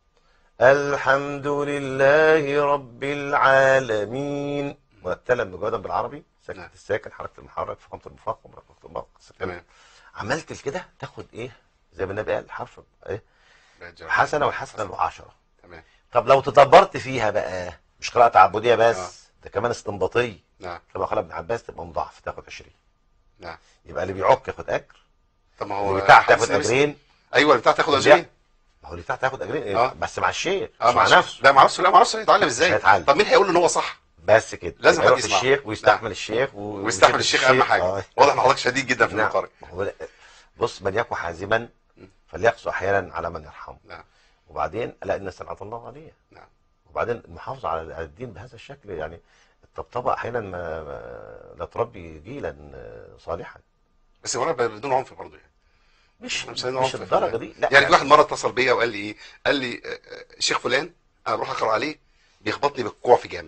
الحمد لله رب العالمين مرتلا مجودا بالعربي ساكن نعم. الساكن حركه المحرك فخامه المفخم رقم المرق تمام عملت كده تاخد ايه زي ما النبي قال حرف ايه بقت جواب. حسنه والحسنه له عشرة تمام طب لو تدبرت فيها بقى مش قراءه تعبديه بس آه. ده كمان استنباطيه نعم كما قال ابن عباس تبقى مضاعف تاخد 20 نعم يبقى اللي بيعك ياخد اجر طب ما هو اللي بتاع تاخد حديث النبي- اجرين ايوه اللي بتاع تاخد لا. اجرين ما هو اللي بتاع تاخد اجرين إيه؟ آه. بس مع الشيخ اه مش مع مع نفسه لا ما اعرفش لا ما اعرفش هيتعلم ازاي هيتعلم. طب مين هيقول له ان هو صح بس كده لازم يبقى حد يروح يسمعه. الشيخ ويستحمل الشيخ و- ويستحمل ويشد الشيخ اهم حاجه آه. واضح ان حضرتك شديد جدا في نعم المقارنه هو لا- بص من يكن حازما فليقسو احيانا على من يرحمه نعم وبعدين لا ان سمعت الله عليه نعم وبعدين المحافظه على الدين بهذا الشكل يعني الطبطبه احيانا ما ما- لا تربي جيلا صالحا بس هو بدون عنف برضه يعني مش مش عايزين مش عنف. الدرجه دي لا يعني في واحد مره اتصل بيا وقال لي ايه قال لي آه، آه، الشيخ فلان انا بروح اقرا عليه بيخبطني بالكوع في جنبي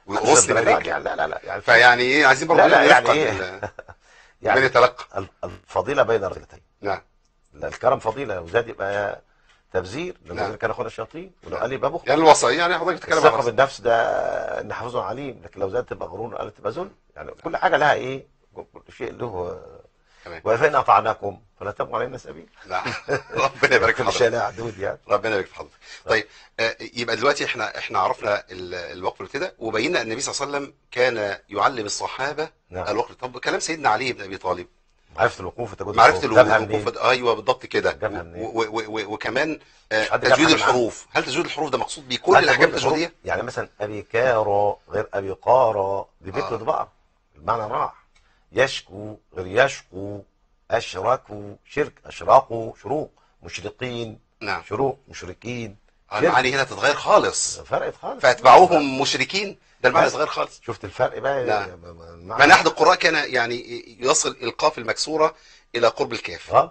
وغصن الدرجات برجل يعني لا لا لا يعني فيعني ايه عايزين برضه لا، لا، يعني نفقد إيه؟ ال- من يعني يتلقى ال- الفضيله بين الرجلتين نعم لا، الكرم فضيله لو زاد يبقى تبذير لو نعم. نزل كان اخونا الشياطين ولو قال يبقى بخل يعني الوصي يعني حضرتك بتتكلم عن الثقه الوصي. بالنفس ده ان حافظ عليم لكن لو زاد تبقى غرور قال تبقى ذل يعني كل حاجه لها ايه كل شيء له تمام. وفإن اطعناكم فلا تبغوا علينا سبيل نعم ربنا يبارك في كل حضرتك شيء له حدود يعني ربنا يبارك في حضرتك طيب آه، يبقى دلوقتي احنا احنا عرفنا ال- الوقف والابتداء وبينا ان النبي صلى الله عليه وسلم كان يعلم الصحابه نعم. الوقف طب كلام سيدنا علي بن ابي طالب معرفة الوقوف وتجويد معرفه الحروف. جابها الوقوف منين؟ ايوه بالضبط كده جابها منين؟ و- و- و- وكمان آه، حد جاب تجويد حاجة معاه؟ الحروف هل تجويد الحروف ده مقصود بيه كل حتى الاحكام تجويد الحروف، التجويديه يعني مثلا ابي كارا غير ابي قارا دي بيت آه. بقى المعنى راح يشكو غير يشكو اشركوا شرك اشراقوا شروق مشرقين نعم شروق مشركين آه، شرك. المعاني هنا تتغير خالص فرقت خالص فاتبعوهم مشركين ده المعنى بس. صغير خالص شفت الفرق بقى نعم. م- م- المعنى- معنى احد القراء كان يعني يصل القاف المكسوره الى قرب الكاف اه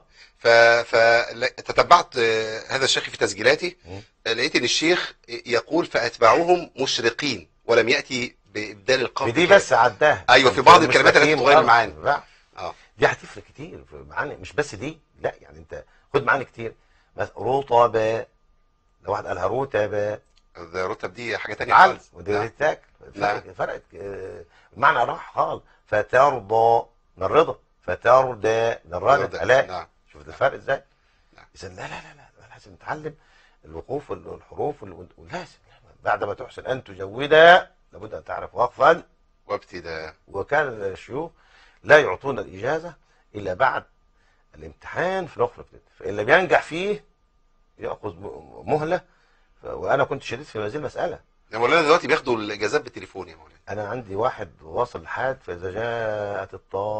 فتتبعت هذا الشيخ في تسجيلاته مم. آه، لقيت ان الشيخ يقول فاتبعوهم مشرقين ولم ياتي بابدال القاف بدي بكاف. بس عداها أيوة، في بعض الكلمات التي المستقيم تغير غلط. المعاني. لا. اه دي هتفرق كتير في معاني مش بس دي لا يعني انت خد معاني كتير بس رطبة لو واحد قالها رطبة ده رتب دي حاجه ثانيه تعال خالص ودي نعم. تاكل نعم. فرقت فرقت آه، المعنى راح خالص فترضى من الرضا فترضى من الرضا رضا. علاء نعم شفت الفرق ازاي؟ نعم. اذا لا لا لا لا لازم نتعلم الوقوف وال- والحروف وال- ولازم بعد ما تحسن ان تجود لابد ان تعرف وقفا وابتداء وكان الشيوخ لا يعطون الإجازة إلا بعد الامتحان في الوقت الابتدائي فإن لم ينجح فيه يأخذ م- مهلة ف- وأنا كنت شديد في هذه المسألة يا مولانا دلوقتي بياخدوا الاجازات بالتليفون يا مولانا أنا عندي واحد واصل لحد فإذا جاءت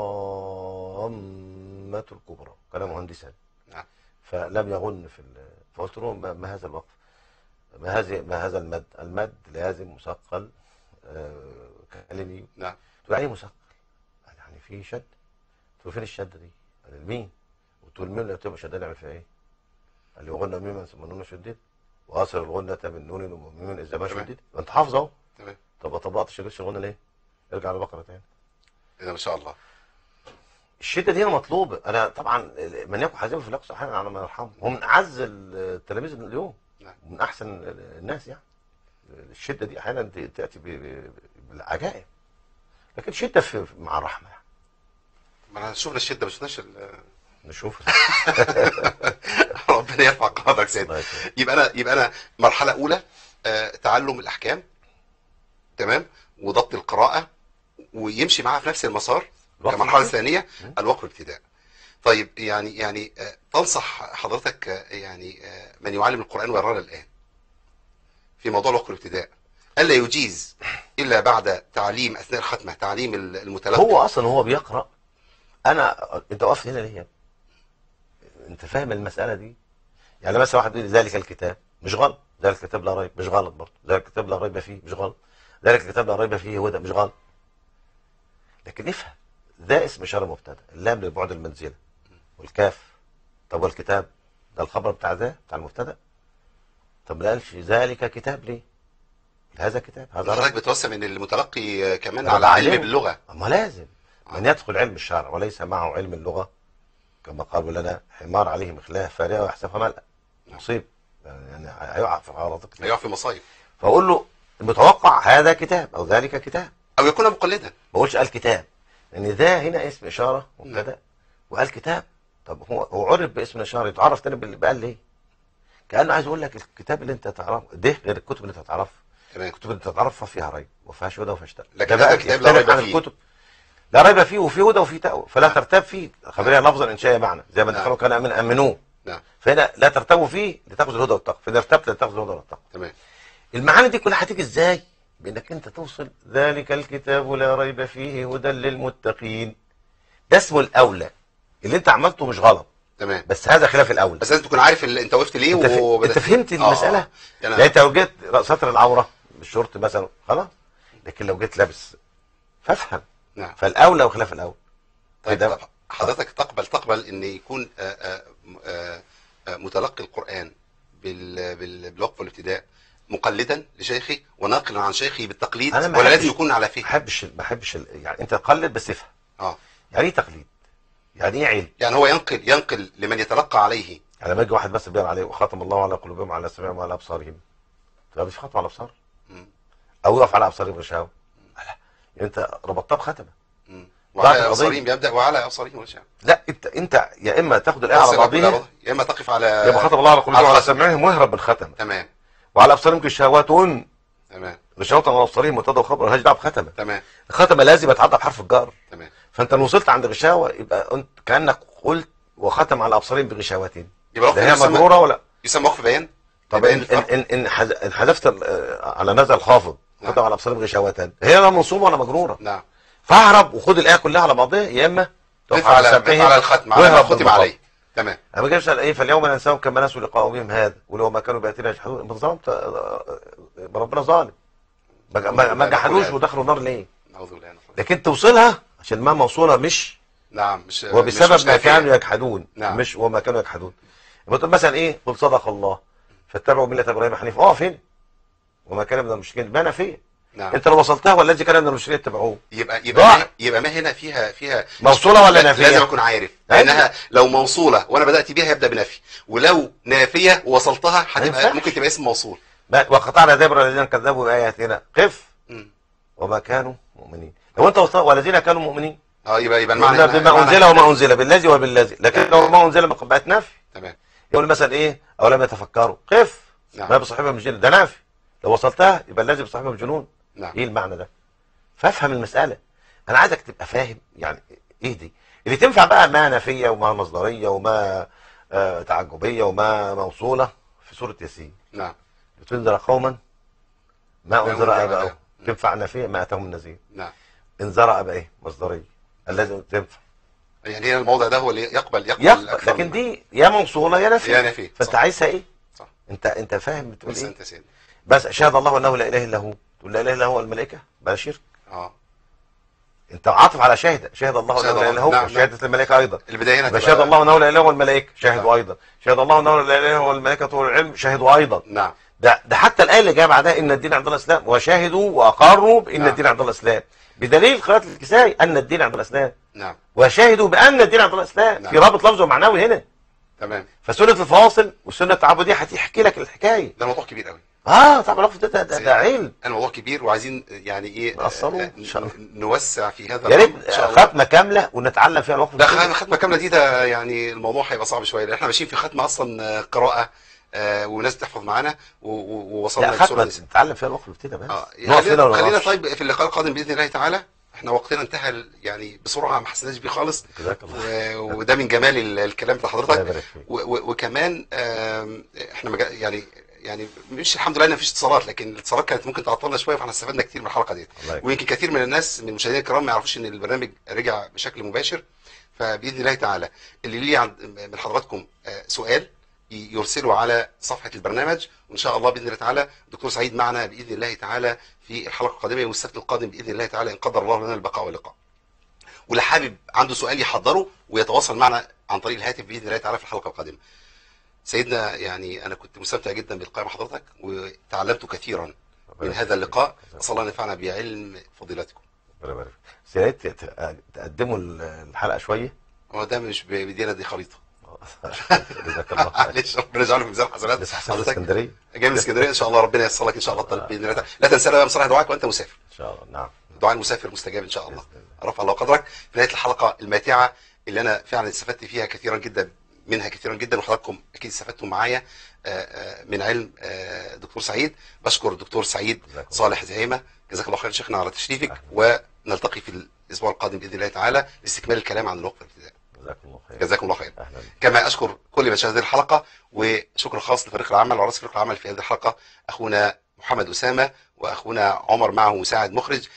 الطامة الكبرى كان مهندسا نعم. فلم يغن في ال... فقلت له ما, ما هذا الوقف ما هذه ما هذا المد المد لازم مثقل آه، كلمي نعم قلت له يعني ايه مثقل؟ قال يعني في شد قلت له فين الشده دي؟ قال لي مين؟ قلت له الميم اللي تبقى شداد نعمل فيها ايه؟ قال لي وغنى ميما ثم نون شديد واصل الغنة من نون وميم اذا ما تمام. شديد انت حافظ اهو تمام طب ما طبقتش جبتش الغنى ليه؟ ارجع للبقره تاني اذا ما شاء الله الشده دي مطلوبه انا طبعا من يكن حزين في الاقصى حاجه على ما يرحمه هو من اعز التلاميذ اليوم نعم. من احسن الناس يعني الشده دي احيانا تاتي ب- ب- بالعجائب لكن شده في مع الرحمه يعني. ما انا شفنا الشده ما شفناش ال- نشوف ربنا يرفع قدرك سيدنا الله يكرمك. يبقى انا يبقى انا مرحله اولى آه، تعلم الاحكام تمام وضبط القراءه ويمشي معاها في نفس المسار الوقف كمرحله الابتدائي. ثانيه مم. الوقف الابتداء طيب يعني يعني آه، تنصح حضرتك آه، يعني آه، من يعلم القران ويرانا الان في موضوع الوقف الابتداء الا يجيز الا بعد تعليم اثناء الختمه تعليم المتلقي هو اصلا هو بيقرا انا انت وقفت هنا ليه يا ابني؟ انت فاهم المساله دي يعني مثلا واحد يقول لي ذلك الكتاب مش غلط ذلك الكتاب لا ريب مش غلط برضه ذلك الكتاب لا ريب فيه مش غلط ذلك الكتاب لا ريب فيه هدى مش غلط لكن افهم ده اسم اشاره مبتدا اللام لبعد المنزله والكاف طب والكتاب ده الخبر بتاع ذا بتاع المبتدا طب لا قالش ذلك كتاب ليه هذا كتاب هذا حضرتك رجل. بتوسم ان المتلقي آه، كمان أنا على علم بعلمه. باللغه ما لازم من يدخل علم الشرع وليس معه علم اللغة كما قالوا لنا حمار عليه مخلاه فارغة ويحسبها ملأ مصيب يعني هيقع في غلطات كتير. هيقع في مصايب فأقول له المتوقع هذا كتاب أو ذلك كتاب او يكون مقلدا ما بقولش قال كتاب لأن ذا هنا اسم إشارة مبتدأ وقال كتاب طب هو هو عرف باسم الإشارة يتعرف تاني بال- بقال ليه؟ كأنه عايز يقول لك الكتاب اللي أنت تعرفه ده غير الكتب اللي أنت تعرفها تمام الكتب اللي تعرفها فيها ريب وفيها هدى وفيها شتاء لكن ده هذا بقى الكتاب لا يختلف ريب عن فيه. الكتب لا ريب فيه وفيه هدى وفيه تقوى فلا ترتاب فيه خبريه لفظا انشائيا معنى زي ما نعم. دخلوا كان امن امنوه نعم فهنا لا ترتبوا فيه لتاخذوا الهدى والتقوى فاذا ارتبت لتاخذ الهدى والتقوى تمام المعاني دي كلها هتيجي ازاي؟ بانك انت توصل ذلك الكتاب لا ريب فيه هدى للمتقين ده اسمه الاولى اللي انت عملته مش غلط تمام بس هذا خلاف الاولى بس لازم تكون عارف اللي انت وقفت ليه انت, ف... وبدأت- انت فهمت آه. المساله؟ يعني يعني انت لو جيت سطر العوره بالشورت مثلا خلاص لكن لو جيت لابس فافهم نعم فالاولى وخلاف الاولى طيب كده. طب حضرتك تقبل تقبل ان يكون آه، آه، آه، آه، متلقي القرآن بال- بال- بالوقف والابتداء مقلدا لشيخه وناقلا عن شيخه بالتقليد أنا ما ولا أحبش- لازم يكون على ما فهم بحبش ما بحبش ال- يعني انت تقلد بس افهم اه يعني ايه تقليد؟ يعني ايه علم؟ يعني هو ينقل ينقل لمن يتلقى عليه يعني لما يجي واحد بس بيقرا عليه وختم الله على قلوبهم وعلى سمعهم وعلى ابصارهم تبقى مش ختم على الابصار مم. او يقف على ابصارهم غشاوه لا يعني انت ربطتها بختمه مم. ضاعت وعلى القضية. ابصارهم يبدا وعلى ابصارهم ولا شيء لا انت انت يا اما تاخد الايه على بعضها يا اما تقف على يا اما ختم الله على قلوبهم على وعلى الختم. سمعهم واهرب بالختمه تمام وعلى ابصارهم غشاوات تمام غشاوة على ابصارهم مبتدا وخبر مالهاش دعوه بختمه تمام الختمه لازم يتعدى بحرف الجر تمام فانت لو وصلت عند غشاوه يبقى انت كانك قلت وختم على ابصارهم بغشاوات يبقى لا هي يسمى مجروره ولا يسمى وقف بيان طب يبين ان الفرق. ان ان حز- ان حذفت ال- آه، على نزل خافض نعم. ختم على ابصارهم غشاوات هي لا منصوبه ولا مجروره نعم فاهرب وخد الايه كلها على بعضها يا اما تقف تقف على سبعهم على الختم على ما واهرب ختم بالمقام. عليه تمام انا ما جايبش ايه فاليوم ننساهم كما نسوا لقاء يومهم هذا ولو ما كانوا بياتنا يجحدون انت ظلمت آه، آه، ربنا ظالم ما- ما ما جحدوش ودخلوا النار ليه نعوذ بالله من الشيطان. لكن توصلها عشان ما موصوله مش نعم مش وبسبب مش ما نافية. كانوا يجحدون نعم. مش وما كانوا يجحدون يبقى تقول مثلا ايه قل صدق الله فاتبعوا مله ابراهيم حنيفا اه فين وما كان من المشركين ما نافيه نعم انت لو وصلتها والذي كان من المشركين اتبعوه يبقى يبقى ضاع. ما يبقى ما هنا فيها فيها موصوله ولا لا- نافيه لازم اكون عارف أيوة. لانها لو موصوله وانا بدات بيها يبدا بنفي ولو نافيه ووصلتها هتبقى ينفعش. ممكن تبقى اسم موصول ما- وقطعنا دبر الذين كذبوا باياتنا قف مم. وما كانوا مؤمنين لو انت وصلت والذين كانوا مؤمنين اه يبقى يبقى المعنى المعنى هنا- بما المعنى انزل هنا- وما انزل بالذي وبالذي لكن لو ما انزل بقت نفي تمام يقول مثلا ايه او لم يتفكروا قف نعم. ما بصاحبها من جنون ده نافي لو وصلتها يبقى الذي بصاحبها من جنون نعم ايه المعنى ده فافهم المساله انا عايزك تبقى فاهم يعني ايه دي اللي تنفع بقى ما نافيه وما مصدريه وما آه تعجبيه وما موصوله في سوره ياسين نعم لتنذر قوما ما ما انذر أنذر ابائهم آباؤهم. تنفع نافيه ما اتاهم النذير نعم انذر ابا ايه مصدريه الذي تنفع يعني هنا الموضع ده هو اللي يقبل يقبل يقبل أكثر لكن من- دي يا موصوله يا نافيه يا نافية، فانت صح. عايزها ايه صح انت انت فاهم بتقول بس ايه انت سيد بس شهد الله انه لا اله الا هو تقول لا اله الا هو الملائكه بلا شرك اه انت عاطف على شاهد شهد الله شهد انه لا اله الله. الا هو نعم، نعم. شهاده الملائكه ايضا البدايه هنا يبقى تبقى- شهد الله انه لا اله الا هو الملائكه شاهدوا نعم. ايضا شهد الله انه لا اله الا هو الملائكه والعلم شهدوا ايضا نعم ده ده حتى الايه اللي جايه بعدها ان الدين عند الله الاسلام وشاهدوا واقروا بان نعم. الدين عند الله الاسلام بدليل قراءه الكسائي ان الدين عند الله الاسلام نعم وشاهدوا بان الدين عند الله الاسلام نعم. في رابط لفظي ومعنوي هنا تمام فسنه الفواصل والسنه التعبديه هتحكي لك الحكايه ده موضوع كبير قوي اه طبعا اللفظ ده ده, ده, ده علم الموضوع كبير وعايزين يعني ايه نقصره آه، إن شاء الله. نوسع في هذا يا ريت الأمر إن شاء الله. ختمه كامله ونتعلم فيها الوقف ده الفقهي. خ- ختمه كامله دي ده يعني الموضوع هيبقى صعب شويه لان احنا ماشيين في ختمه اصلا آه، قراءه آه، وناس تحفظ معانا و- و- ووصلنا لا لسورة ختمه النساء. نتعلم فيها الوقف الابتدائي بس اه نقف هنا خلينا ولا خلينا نقفش؟ طيب في اللقاء القادم باذن الله تعالى احنا وقتنا انتهى ال- يعني بسرعه ما حسيناش بيه خالص جزاك الله و- وده من جمال ال- الكلام بتاع الله حضرتك يبارك فيك و- و- وكمان آم، احنا مجا- يعني يعني مش الحمد لله ان مفيش اتصالات لكن الاتصالات كانت ممكن تعطلنا شويه فاحنا استفدنا كتير من الحلقه دي الله يكرمك. ويمكن كثير من الناس من المشاهدين الكرام ما يعرفوش ان البرنامج رجع بشكل مباشر فباذن الله تعالى اللي ليه عند من حضراتكم آه، سؤال ي- يرسله على صفحه البرنامج وان شاء الله باذن الله تعالى الدكتور سعيد معنا باذن الله تعالى في الحلقه القادمه يوم السبت القادم باذن الله تعالى ان قدر الله لنا البقاء واللقاء واللي حابب عنده سؤال يحضره ويتواصل معنا عن طريق الهاتف باذن الله تعالى في الحلقه القادمه سيدنا يعني انا كنت مستمتع جدا باللقاء مع حضرتك وتعلمت كثيرا من هذا اللقاء اسال الله ان ينفعنا بعلم فضيلتكم ربنا يبارك فيك. بس يا ريت ت- تقدموا الحلقه شويه هو ده مش بايدينا دي خريطه جزاك الله خير معلش ربنا يجعله في ميزان حسنات لسه حسن حضرتك اسكندريه جاي من اسكندريه ان شاء الله ربنا ييسر لك ان شاء الله الطريق باذن الله تعالى. لا تنسى بقى مصالح دعائك وانت مسافر ان شاء الله نعم دعاء المسافر مستجاب ان شاء الله بإذن الله. رفع الله قدرك في نهايه الحلقه الماتعه اللي انا فعلا استفدت فيها كثيرا جدا منها كثيرا جدا وحضراتكم اكيد استفدتم معايا آه، آه، من علم آه، دكتور سعيد بشكر الدكتور سعيد جزاك الله. صالح زهيمه جزاك الله خير شيخنا على تشريفك أهلا. ونلتقي في الاسبوع القادم باذن الله تعالى لاستكمال الكلام عن الوقف الابتدائي جزاكم الله خير جزاكم الله خير اهلا كما اشكر كل من شاهد هذه الحلقه وشكر خاص لفريق العمل ورئيس فريق العمل في هذه الحلقه اخونا محمد اسامه واخونا عمر معه مساعد مخرج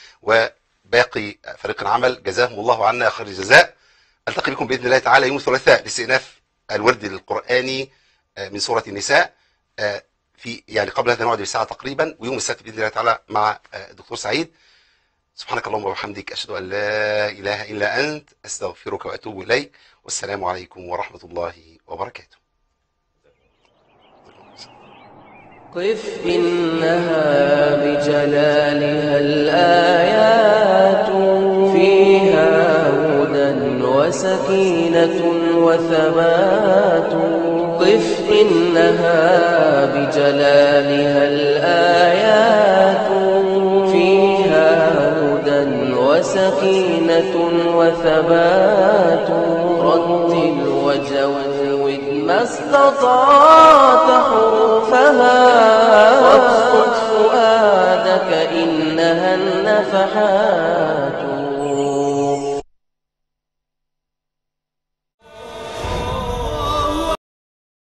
وباقي فريق العمل جزاهم الله عنا خير الجزاء التقي بكم باذن الله تعالى يوم الثلاثاء لاستئناف الورد القراني آه، من سوره النساء آه، في يعني قبل هذا الموعد بساعه تقريبا ويوم السبت باذن الله تعالى مع آه، الدكتور سعيد سبحانك اللهم وبحمدك اشهد ان لا اله الا انت استغفرك واتوب اليك والسلام عليكم ورحمه الله وبركاته قف إنها بجلالها الآيات فيها هدى وسكينة وثبات قف إنها بجلالها الآيات فيها هدى وسكينة وثبات رتل وجود ما استطعت